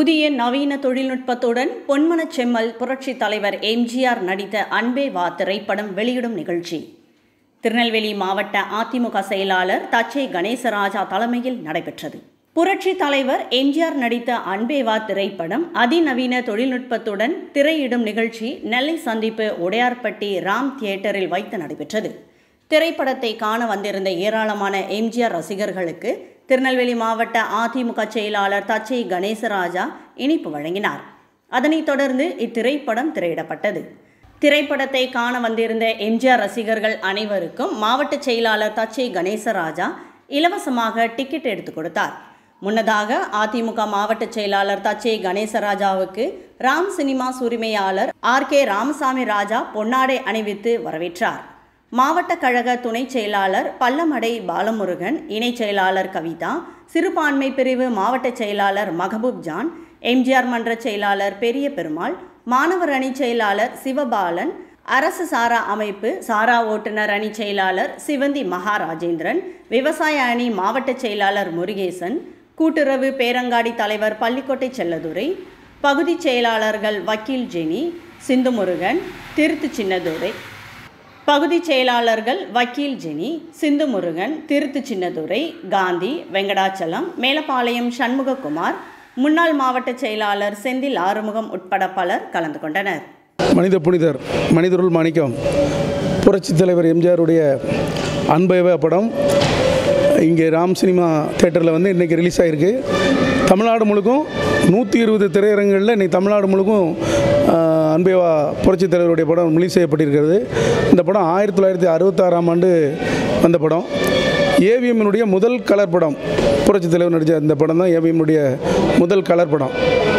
புதிய நவீன தொழில்நுட்பத்துடன் பொன்மனச் செம்மல் புரட்சித் தலைவர் எம்ஜிஆர் நடித்த அன்பே வா திரைப்படம் வெளியிடும் நிகழ்ச்சி திருநெல்வேலி மாவட்ட அதிமுக செயலாளர் தச்சை கணேசராஜா தலைமையில் நடைபெற்றது புரட்சித் தலைவர் எம்ஜிஆர் நடித்த அன்பே வா திரைப்படம் அதிநவீன தொழில்நுட்பத்துடன் திரையிடும் நிகழ்ச்சி நெல்லை சந்திப்பு உடையார்பட்டி ராம் தியேட்டரில் வைத்து நடைபெற்றது திரைப்படத்தை காண வந்திருந்த ஏராளமான எம்ஜிஆர் ரசிகர்களுக்கு திருநெல்வேலி மாவட்ட அதிமுக செயலாளர் தச்சை கணேசராஜா இனிப்பு வழங்கினார் அதனைத் தொடர்ந்து இத்திரைப்படம் திரையிடப்பட்டது திரைப்படத்தை காண வந்திருந்த எம்ஜிஆர் ரசிகர்கள் அனைவருக்கும் மாவட்ட செயலாளர் தச்சை கணேசராஜா இலவசமாக டிக்கெட் எடுத்து கொடுத்தார் முன்னதாக அதிமுக மாவட்ட செயலாளர் தச்சை கணேசராஜாவுக்கு ராம் சினிமாஸ் உரிமையாளர் ஆர் கே ராமசாமி ராஜா பொன்னாடை அணிவித்து வரவேற்றார் மாவட்ட கழக துணைச் செயலாளர் பல்லமடை பாலமுருகன் இணைச் செயலாளர் கவிதா சிறுபான்மை பிரிவு மாவட்ட செயலாளர் மகபூப் ஜான் எம்ஜிஆர் மன்ற செயலாளர் பெரிய பெருமாள் மாணவர் அணி செயலாளர் சிவபாலன் அரசு சாரா அமைப்பு சாரா ஓட்டுநர் அணி செயலாளர் சிவந்தி மகாராஜேந்திரன் விவசாய அணி மாவட்ட செயலாளர் முருகேசன் கூட்டுறவு பேரங்காடி தலைவர் பள்ளிக்கோட்டை செல்லதுரை பகுதி செயலாளர்கள் வக்கீல் ஜெனி சிந்துமுருகன் திருத்து சின்னதுரை பகுதி செயலாளர்கள் வக்கீல் ஜெனி சிந்துமுருகன் திருத்து சின்னதுரை காந்தி வெங்கடாச்சலம் மேலப்பாளையம் சண்முககுமார் முன்னாள் மாவட்ட செயலாளர் செந்தில் ஆறுமுகம் உட்பட பலர் கலந்து கொண்டனர் மனித புனிதர் மனிதருள் மாணிக்கம் புரட்சித் தலைவர் எம்ஜிஆருடைய அன்பைவ படம் இங்கே ராம் சினிமா தேட்டரில் வந்து இன்றைக்கி ரிலீஸ் ஆகிருக்கு தமிழ்நாடு முழுக்கும் நூற்றி இருபது திரையரங்குகளில் இன்றைக்கி தமிழ்நாடு முழுக்கும் ஆஹ், அன்பேவா புரட்சித் தலைவருடைய படம் ரிலீஸ் செய்யப்பட்டிருக்கிறது இந்த படம் ஆயிரத்தி தொள்ளாயிரத்தி அறுபத்தாறாம் ஆண்டு வந்த படம் ஏவிஎம்னுடைய முதல் கலர் படம் புரட்சித் தலைவர் நடித்த இந்த படம் தான் ஏவிஎம்னுடைய முதல் கலர் படம்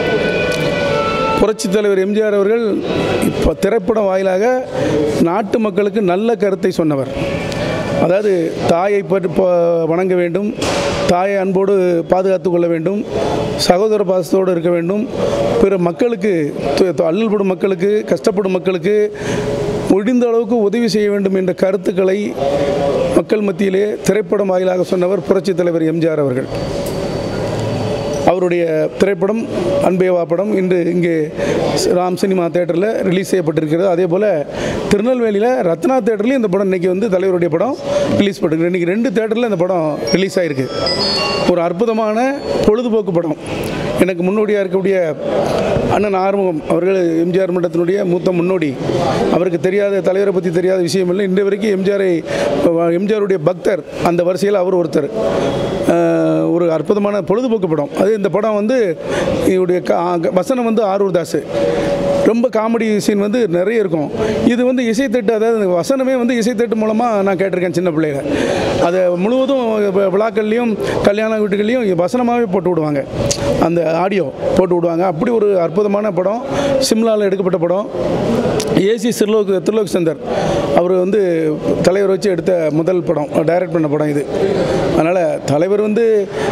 புரட்சித் தலைவர் எம்ஜிஆர் அவர்கள் இப்போ திரைப்படம் வாயிலாக நாட்டு மக்களுக்கு நல்ல கருத்தை சொன்னவர் அதாவது தாயை பற்றி ப- வணங்க வேண்டும் தாயை அன்போடு பாதுகாத்து கொள்ள வேண்டும் சகோதர பாசத்தோடு இருக்க வேண்டும் பிற மக்களுக்கு து- து- அல்லல்படும் மக்களுக்கு கஷ்டப்படும் மக்களுக்கு முடிந்த அளவுக்கு உதவி செய்ய வேண்டும் என்ற கருத்துக்களை மக்கள் மத்தியிலே திரைப்படம் வாயிலாக சொன்னவர் புரட்சித் தலைவர் எம்ஜிஆர் அவர்கள் அவருடைய திரைப்படம் அன்பேவா படம் இன்று இங்கே ராம் சினிமா தேட்டரில் ரிலீஸ் செய்யப்பட்டிருக்கிறது அதே போல் திருநெல்வேலியில் ரத்னா தேட்டர்லேயும் இந்த படம் இன்றைக்கி வந்து தலைவருடைய படம் ரிலீஸ் பண்ணிருக்கு இன்றைக்கி ரெண்டு தேட்டரில் இந்த படம் ரிலீஸ் ஆகிருக்கு ஒரு அற்புதமான பொழுதுபோக்கு படம் எனக்கு முன்னோடியாக இருக்கக்கூடிய அண்ணன் ஆறுமுகம் அவர்கள் எம்ஜிஆர் மன்றத்தினுடைய மூத்த முன்னோடி அவருக்கு தெரியாத தலைவரை பற்றி தெரியாத விஷயம் இல்லை இன்று வரைக்கும் எம்ஜிஆரை எம்ஜிஆருடைய பக்தர் அந்த வரிசையில் அவர் ஒருத்தர் அஹ், ஒரு அற்புதமான பொழுதுபோக்கு படம் அது இந்த படம் வந்து இவருடைய கா- வசனம் வந்து ஆரூர் தாஸ் ரொம்ப காமெடி சீன் வந்து நிறைய இருக்கும் இது வந்து இசைத்தட்டு அதாவது வசனமே வந்து இசைத்தட்டு மூலமாக நான் கேட்டிருக்கேன் சின்ன பிள்ளையில அதை முழுவதும் வி- விழாக்கள்லையும் கல்யாண வீட்டுகள்லையும் வசனமாகவே போட்டு விடுவாங்க அந்த ஆடியோ போட்டு விடுவாங்க அப்படி ஒரு அற்புதமான படம் சிம்லாவில் எடுக்கப்பட்ட படம் ஏசி திருலோக் திருலோக் சந்தர் அவர் வந்து தலைவர் வச்சு எடுத்த முதல் படம் டைரக்ட் பண்ண படம் இது அதனால் தலைவர் வந்து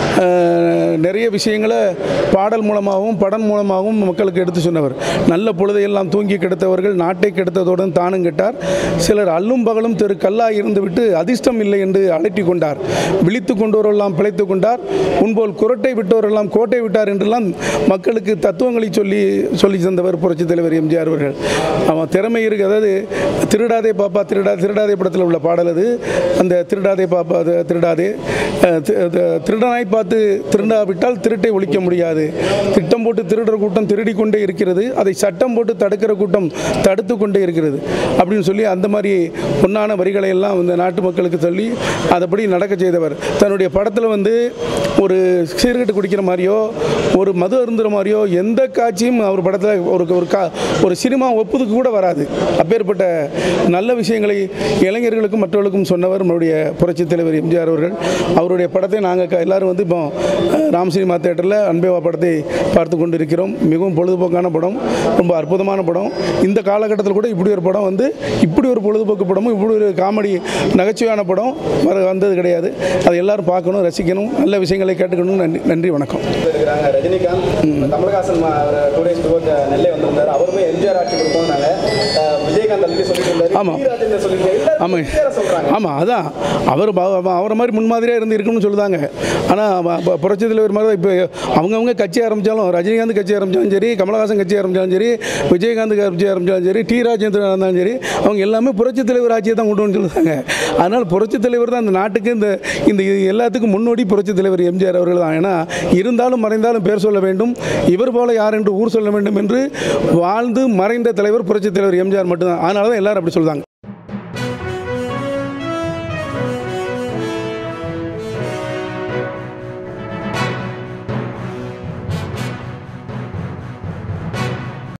அஹ், நிறைய விஷயங்களை பாடல் மூலமாகவும் படம் மூலமாகவும் மக்களுக்கு எடுத்து சொன்னவர் நல்ல பொழுதையெல்லாம் தூங்கி கிடத்தவர்கள் நாட்டை கெடுத்ததுடன் தானும் கெட்டார் சிலர் அல்லும் பகலும் திரு கல்லாய் இருந்துவிட்டு அதிர்ஷ்டம் இல்லை என்று அலட்டி கொண்டார் விழித்து கொண்டோரெல்லாம் பிழைத்து கொண்டார் உன்போல் குரட்டை விட்டோரெல்லாம் கோட்டை விட்டார் என்றெல்லாம் மக்களுக்கு தத்துவங்களை சொல்லி சொல்லி தந்தவர் புரட்சித் தலைவர் எம்ஜிஆர் அவர்கள் அவன் திறமை இருக்கு அதாவது திருடாதே பாப்பா திருடா திருடாதே படத்தில் உள்ள பாடல் அது அந்த திருடாதே பாப்பா அது திருடாதே அஹ், தி- அது திருடனாய் பார்த்து திருடாவிட்டால் திருட்டை ஒழிக்க முடியாது திட்டம் போட்டு திருடுற கூட்டம் திருடி கொண்டே இருக்கிறது அதை சட்டம் போட்டு தடுக்கிற கூட்டம் தடுத்து கொண்டே இருக்கிறது அப்படின்னு சொல்லி அந்த மாதிரி பொன்னான வரிகளை எல்லாம் இந்த நாட்டு மக்களுக்கு சொல்லி அதைப்படி நடக்க செய்தவர் தன்னுடைய படத்தில் வந்து ஒரு சீர்கட்டு குடிக்கிற மாதிரியோ ஒரு மது அருந்துற மாதிரியோ எந்த காட்சியும் அவர் படத்தில் ஒரு ஒரு கா ஒரு சினிமா ஒப்புதுக்கு கூட வராது அப்பேற்பட்ட நல்ல விஷயங்களை இளைஞர்களுக்கும் மற்றவர்களுக்கும் சொன்னவர் நம்மளுடைய புரட்சித் தலைவர் எம்ஜிஆர் அவர்கள் அவருடைய படத்தை நாங்கள் எல்லாரும் வந்து இப்போ அஹ், ராம் சினிமா தேட்டரில் அன்பேவா படத்தை பார்த்து கொண்டு இருக்கிறோம் மிகவும் பொழுதுபோக்கான படம் ரொம்ப அற்புதமான படம் இந்த காலகட்டத்தில் கூட இப்படி ஒரு படம் வந்து இப்படி ஒரு பொழுதுபோக்கு படமும் இப்படி ஒரு காமெடி நகைச்சுவையான படம் வர வந்தது கிடையாது அதை எல்லாரும் பார்க்கணும் ரசிக்கணும் நல்ல விஷயங்களை கேட்டுக்கணும் நன்றி நன்றி வணக்கம் இருக்கிறாங்க Rajinikanth Kamal Haasan two days before Nellai வந்திருந்தார் அவருமே எம்ஜிஆர் ஆட்சி கொடுத்தோம்னாங்க அஹ், விஜயகாந்த் விஜயகாந்த் ஆல்ரெடி சொல்லிட்டு இருந்தாரு ஆமா. டி. ராஜேந்தர் சொல்லியிருக்காரு எல்லாரும் ஆமாம் வேற சொல்றாங்க ஆமாம் அதான் அவர் ப- அவ- அவரை மாதிரி முன்மாதிரியாக இருந்து இருக்கணும்னு சொல்லுதாங்க ஆனால் புரட்சி தலைவர் மாதிரி தான் இப்போ அவங்கவுங்க கட்சி ஆரம்பித்தாலும் ரஜினிகாந்த் கட்சி ஆரம்பித்தாலும் சரி கமலஹாசன் கட்சி ஆரம்பித்தாலும் சரி விஜயகாந்த் கட்சி ஆரம்பித்தாலும் சரி டி ராஜேந்திரன் இருந்தாலும் சரி அவங்க எல்லாமே புரட்சி தலைவர் ஆட்சியை தான் கொண்டு வந்து சொல்லுவாங்க அதனால் புரட்சி தலைவர் தான் இந்த நாட்டுக்கு இந்த இந்த இது எல்லாத்துக்கும் முன்னோடி புரட்சி தலைவர் எம்ஜிஆர் அவர்கள் தான் ஏன்னா இருந்தாலும் மறைந்தாலும் பேர் சொல்ல வேண்டும் இவர் போல யார் என்று ஊர் சொல்ல வேண்டும் என்று வாழ்ந்து மறைந்த தலைவர் புரட்சி தலைவர் எம்ஜிஆர் மட்டும்தான் அதனால தான் எல்லாரும் அப்படி சொல்லுவாங்க